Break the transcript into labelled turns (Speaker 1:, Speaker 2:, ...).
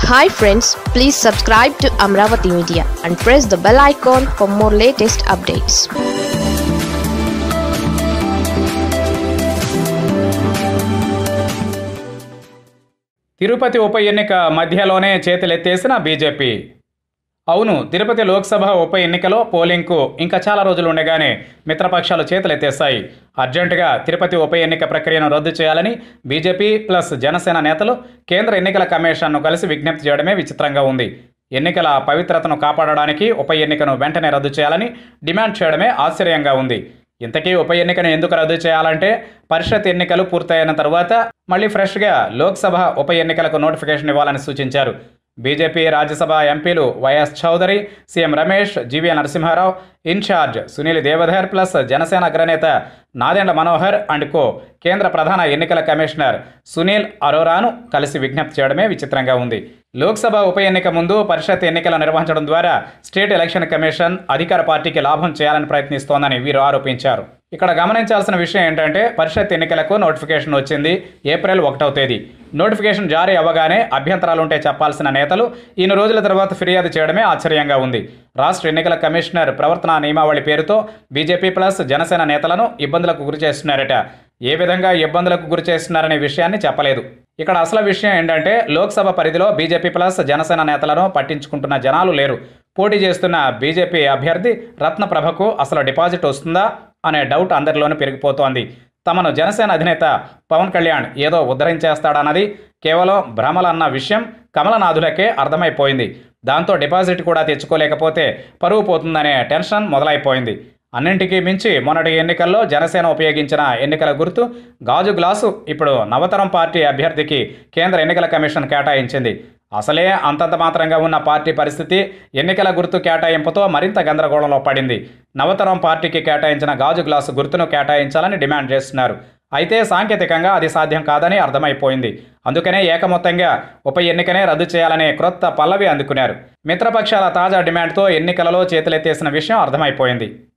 Speaker 1: hi friends please subscribe to Amaravati media and press the bell icon for more latest updates
Speaker 2: Tirupati ఉప ఎన్నిక మధ్యలోనే చేతులెత్తేసిన BJP అవును తిరుపతి లోక్సభ ఉప ఎన్నికలో పోలింగ్కు ఇంకా చాలా రోజులు ఉండగానే మిత్రపక్షాలు చేతులెత్తేశాయి అర్జెంటుగా తిరుపతి ఉప ఎన్నిక ప్రక్రియను రద్దు చేయాలని బీజేపీ ప్లస్ జనసేన నేతలు కేంద్ర ఎన్నికల కమిషన్ను కలిసి విజ్ఞప్తి చేయడమే విచిత్రంగా ఉంది ఎన్నికల పవిత్రతను కాపాడడానికి ఉప ఎన్నికను వెంటనే రద్దు చేయాలని డిమాండ్ చేయడమే ఆశ్చర్యంగా ఉంది ఇంతకీ ఉప ఎన్నికను ఎందుకు రద్దు చేయాలంటే పరిషత్ ఎన్నికలు పూర్తయిన తరువాత మళ్ళీ ఫ్రెష్గా లోక్సభ ఉప ఎన్నికలకు నోటిఫికేషన్ ఇవ్వాలని సూచించారు బీజేపీ రాజ్యసభ ఎంపీలు YS Chowdary CM Ramesh GV Narasimha Rao in charge Sunil Deodhar plus Janasena అగ్రనేత నాదెండ్ల మనోహర్ అండ్ కో కేంద్ర ప్రధాన ఎన్నికల కమిషనర్ సునీల్ అరోరాను కలిసి విజ్ఞప్తి చేయడమే విచిత్రంగా ఉంది లోక్సభ ఉప ఎన్నిక ముందు పరిషత్ ఎన్నికలు నిర్వహించడం ద్వారా స్టేట్ ఎలక్షన్ కమిషన్ అధికార పార్టీకి లాభం చేయాలని ప్రయత్నిస్తోందని వీరు ఆరోపించారు ఇక్కడ గమనించాల్సిన విషయం ఏంటంటే పరిషత్ ఎన్నికలకు నోటిఫికేషన్ వచ్చింది ఏప్రిల్ ఒకటవ తేదీ నోటిఫికేషన్ జారీ అవ్వగానే అభ్యంతరాలు ఉంటే చెప్పాల్సిన నేతలు ఈయన రోజుల తర్వాత ఫిర్యాదు చేయడమే ఆశ్చర్యంగా ఉంది రాష్ట్ర ఎన్నికల కమిషనర్ ప్రవర్తన నియమావళి పేరుతో బీజేపీ ప్లస్ జనసేన నేతలను ఇబ్బందులకు గురి చేస్తున్నారట ఏ విధంగా ఇబ్బందులకు గురి చేస్తున్నారనే విషయాన్ని చెప్పలేదు ఇక్కడ అసలు విషయం ఏంటంటే లోక్సభ పరిధిలో బీజేపీ ప్లస్ జనసేన నేతలను పట్టించుకుంటున్న జనాలు లేరు పోటీ చేస్తున్న బీజేపీ అభ్యర్థి రత్నప్రభకు అసలు డిపాజిట్ వస్తుందా అనే డౌట్ అందరిలోనూ పెరిగిపోతోంది తమను జనసేన అధినేత పవన్ కళ్యాణ్ ఏదో ఉద్ధరించేస్తాడన్నది కేవలం భ్రమలన్న విషయం కమలనాథులకే అర్థమైపోయింది దాంతో డిపాజిట్ కూడా తెచ్చుకోలేకపోతే పరువు పోతుందనే టెన్షన్ మొదలైపోయింది అన్నింటికీ మించి మొన్నటి ఎన్నికల్లో జనసేన ఉపయోగించిన ఎన్నికల గుర్తు గాజు గ్లాసు ఇప్పుడు నవతరం పార్టీ అభ్యర్థికి కేంద్ర ఎన్నికల కమిషన్ కేటాయించింది అసలే అంతంత మాత్రంగా ఉన్న పార్టీ పరిస్థితి ఎన్నికల గుర్తు కేటాయింపుతో మరింత గందరగోళంలో పడింది నవతరం పార్టీకి కేటాయించిన గాజు గ్లాసు గుర్తును కేటాయించాలని డిమాండ్ చేస్తున్నారు అయితే సాంకేతికంగా అది సాధ్యం కాదని అర్థమైపోయింది అందుకనే ఏకమొత్తంగా ఉప ఎన్నికనే రద్దు చేయాలనే క్రొత్త పల్లవి అందుకున్నారు మిత్రపక్షాల తాజా డిమాండ్తో ఎన్నికలలో చేతులెత్తేసిన విషయం అర్థమైపోయింది